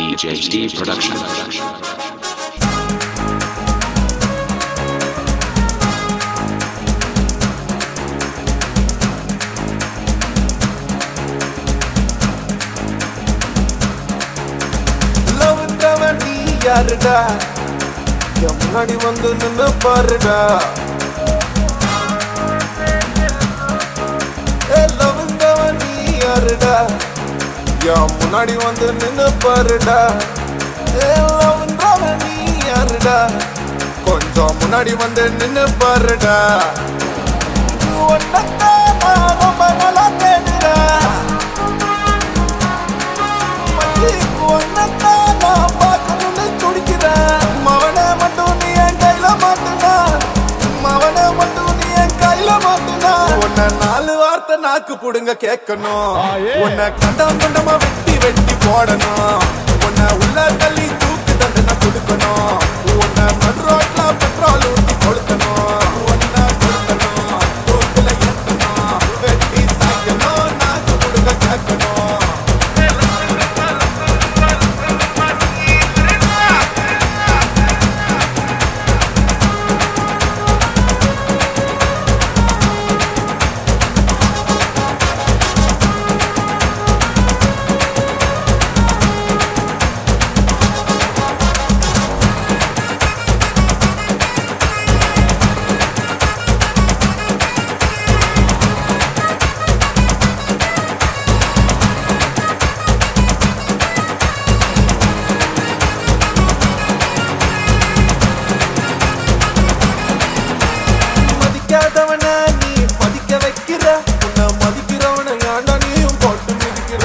DJ Steve Production. லவ்ன்றவன் நீ யாருடா என் முன்னாடி வந்து நின்னு பாருடா ஏ லவ்ன்றவன் நீ யாருடா என் முன்னாடி வந்து நின்னு பாருடா ஏ லவ்ன்றவன் நீ யாருடா கொஞ்சம் முன்னாடி வந்து நின்னு பாருடா உன்னைத்தான் நான் ரொம்ப நல்லா தேடுறேன் மச்சி, உன்னைத்தான் நான் பார்க்கணும்னு துடிக்கிறேன். மவனை மட்டும் நீ என் கையில மாட்டுனா. மவனை மட்டும் நீ என் கையில மாட்டுனா. உன்னை நாலு வார்த்தை நாக்கு புடுங்க கேட்கணும் உன்னை கண்டம் கண்டமா வெட்டி வெட்டி போடணும் உன்னை உள்ள தள்ளி தூக்கு தண்டனை கொடுக்கணும் உன்னை நடு ரோட்ல பெட்ரோல் ஊத்தி கொளுத்தணும் உன்னை கொளுத்தணும் தூக்குல ஏத்தணும் வெட்டி சாய்க்கணும் நாக்கு புடுங்க கேட்கணும் மதிக்காதவன நீ மதிக்க வைக்கிற உன்னை மதிக்கிறவன ஏன்டா நீயும் போட்டு மிதிக்கிற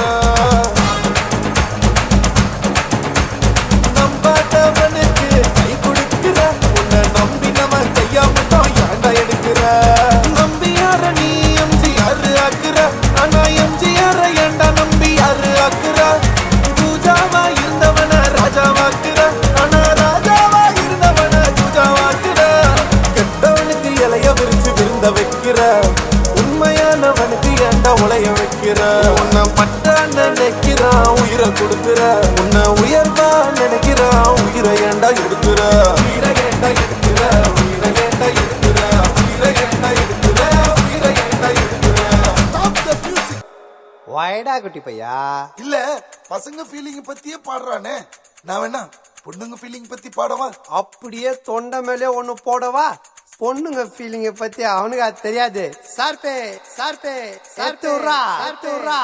நம்பாதவனுக்கு கை கொடுக்கிற உன்னை நம்பினவன் கையா மட்டும் ஏன்டா எடுக்கிற நம்பி யார நீ எம்ஜிஆர் ஆக்குற ஆனா எம்ஜிஆர் ஏன்டா நம்பி யாரு ஆக்குற பூஜாவா இருந்தவன ராஜாவாக்குற ஆனா ராஜாவா இருந்தவன பூஜாவாக்குற கெட்டவனுக்கு இலைய விரிச்சு விருந்த வைக்கிற உண்மையானவனுக்கு ஏண்டா உலைய வைக்கிற உன்னை பட்ட நினைக்கிறான் உயிரை கொடுக்கிற உன்னை உயர்வா நினைக்கிறான் உயிரை ஏண்டா எடுக்கிற உயிரை ஏண்டா எடுக்கிற உயிரை ஏண்டா எடுக்கிற உயிரை ஏண்டா எடுக்கிற உயிரை ஏண்டா எடுக்கிற ஸ்டாப் த மியூசிக் வாயடா குட்டி பையா இல்ல பசங்க ஃபீலிங் பத்தியே பாடுறானே நான் வேணா பொண்ணுங்க ஃபீலிங் பத்தி பாடவா அப்படியே தொண்டை மேலே ஒண்ணு போடவா பொண்ணுங்க ஃபீலிங்க பத்தி அவனுக்கு அது தெரியாது சார்பே சார்பே சேர்த்து விட்றா சேர்த்து விட்றா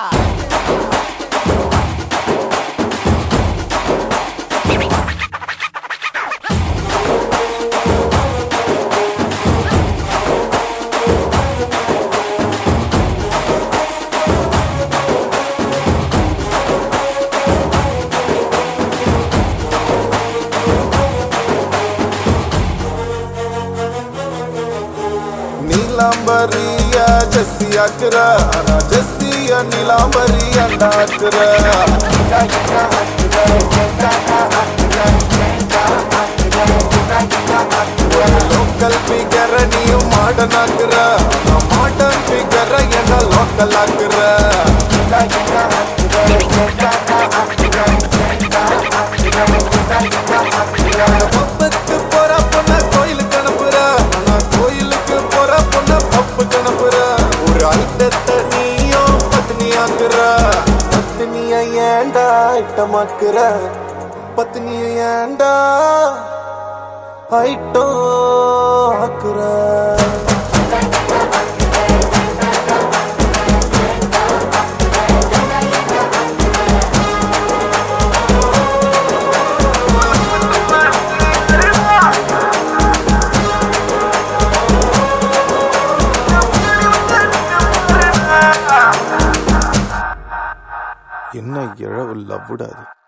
நீலாம்பரிய ஜெஸ்ஸி ஆக்குற ஆனா ஜெஸ்ஸிய நீலாம்பரிய ஆக்குற லோக்கல் ஃபிகர நீயும் மாடர்ன் ஆக்குற ஆனா மாடர்ன் ஃபிகர என்ன லோக்கல் ஆக்குற பப்புக்கு போற பொண்ண கோயிலுக்கு அனுப்புற ஆனா கோயிலுக்கு போற பொண்ண பப்புக்கு அனுப்புற ஒரு ஐட்டத்தை நீயும் பத்னி ஆக்குற பத்னிய ஏண்டா ஐட்டமாக்குற பத்னிய ஏண்டா ஐட்டம் ஆக்குற என்ன இழவு லவ்வுடாது